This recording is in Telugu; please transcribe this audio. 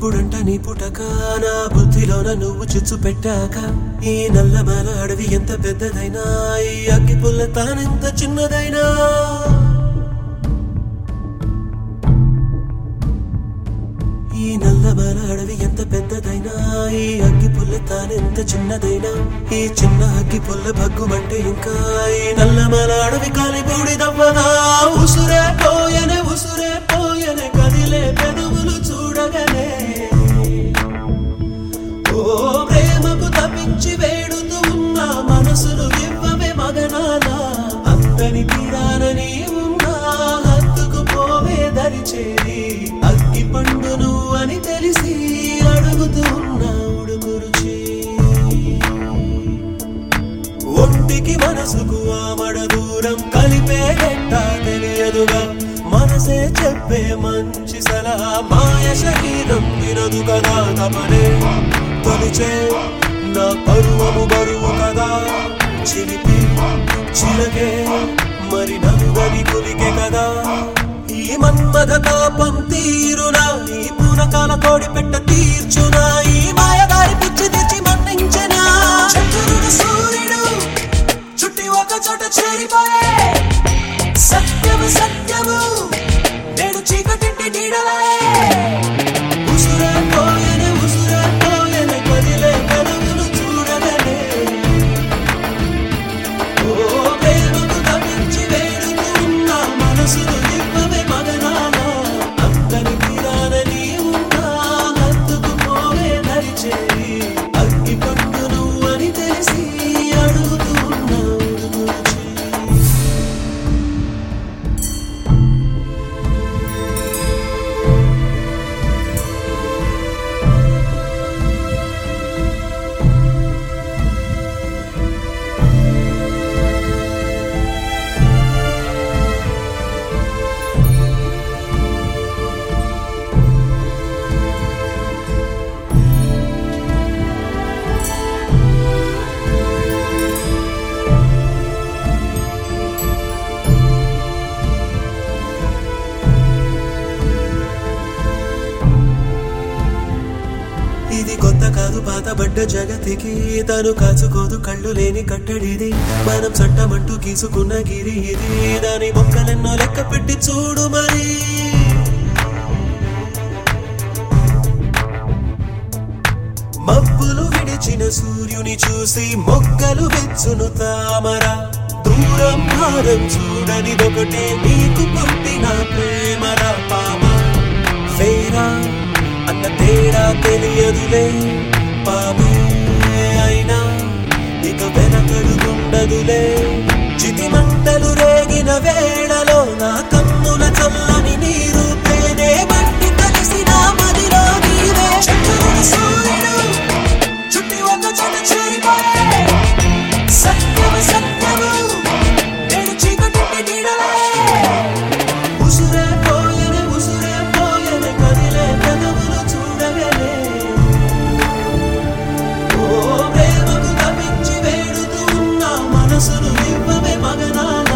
ఎప్పుడంట నీ పుటక నా బుద్ధిలోన నువ్వు చిచ్చు పెట్టాక ఈ నల్లమల అడవి ఎంత పెద్దదైనా ఈ అగ్గి పుల్ల తానెంత చిన్నదైనా ఈ నల్లమల అడవి ఎంత పెద్దదైనా ఈ అగ్గి పుల్ల తానెంత చిన్నదైనా ఈ చిన్న అగ్గి పుల్ల భగ్గుమంటే ఇంకా ఈ నల్లమల అడవి కాలి బూడిదవ్వదా ఉసురే పోయనే ఉసురే పోయనే కదిలే పెదవులు చూడగనే ఓ ప్రేమకు తప్పించి వేడుతూ ఉన్న మనసులు ఇవ్వవే మగనాల అంతని తీరాన నీ ఉన్నా హత్తుకు పోవే దరిచేరి అగ్గి పండు నువ్వు అని తెలిసి అడుగుతూ ఉన్నా ఉడుకు రుచి ఒంటికి మనసుకు ఆమడ దూరం కలిపే గంట తెలియదుగా మనసే చెప్పే మంచి సలహా మాయ శరీరం వినదు కదా తమనే తొలిచే నా పరువము బరువు కదా చిలిపి చిలకే మరి నలుగని కులికే కదా ఈ మన్మథ తాపం తీరునా ఈ పూనకాల కోడి పెట్ట తీర్చునా ఈ మాయదారి పిచ్చి తెచ్చి మన్నించనా చంద్రుడు సూర్యుడు చుట్టి ఒక చోట చేరిపోయే సత్యము సత్యము నేడు చీకటింటి నీడలే ఉసురే పోయనే ఉసురే పోయనే కదిలే కనువులు చూడగనే ఓ ప్రేమకు తప్పించి వేడుతూ ఉన్న మనసును ఇవ్వవే మగనాల అంతని తీరాన నీ ఉన్నా హత్తుకు పోవే నరిచేరి అగ్గి పండు నువ్వని తెలిసి అడుగుతూ ఉన్నా ఉడుకు రుచి. ఇది కొత్త కాదు పాతబడ్డ జగతికి తను కాచుకోదు కళ్ళు లేని కట్టడిది మనం చట్టమంటూ గీసుకున్న గిరి ఇది దాని మొక్కలెన్నో లెక్క పెట్టి చూడు మరి మబ్బులు విడిచిన సూర్యుని చూసి మొక్కలు వెచ్చును తామర దూరం భారం చూడనిదొకటే నీకు పుట్టిన ప్రేమరా పామ ఫేరా అన్న తేడా తెలియదులే పామే అయినా ఇక వెనకడుగుండదులే చితి మంటలు రేగిన వేళలో నా కన్నుల చల్లని నీరు పేనే మట్టి కలిసిన మదిలో నీవే చంద్రుడు సూర్యుడు చుట్టి ఒక చోట చేరిపోయే సత్యము సత్యము నేడు చీకటి నీడలే ఉసురే పోయనే ఉసురే పోయనే కదిలే పెదవులు చూడగలే ఓ ప్రేమకు తప్పించి వేడుతూ ఉన్న మనసును ఇవ్వవే మగనాల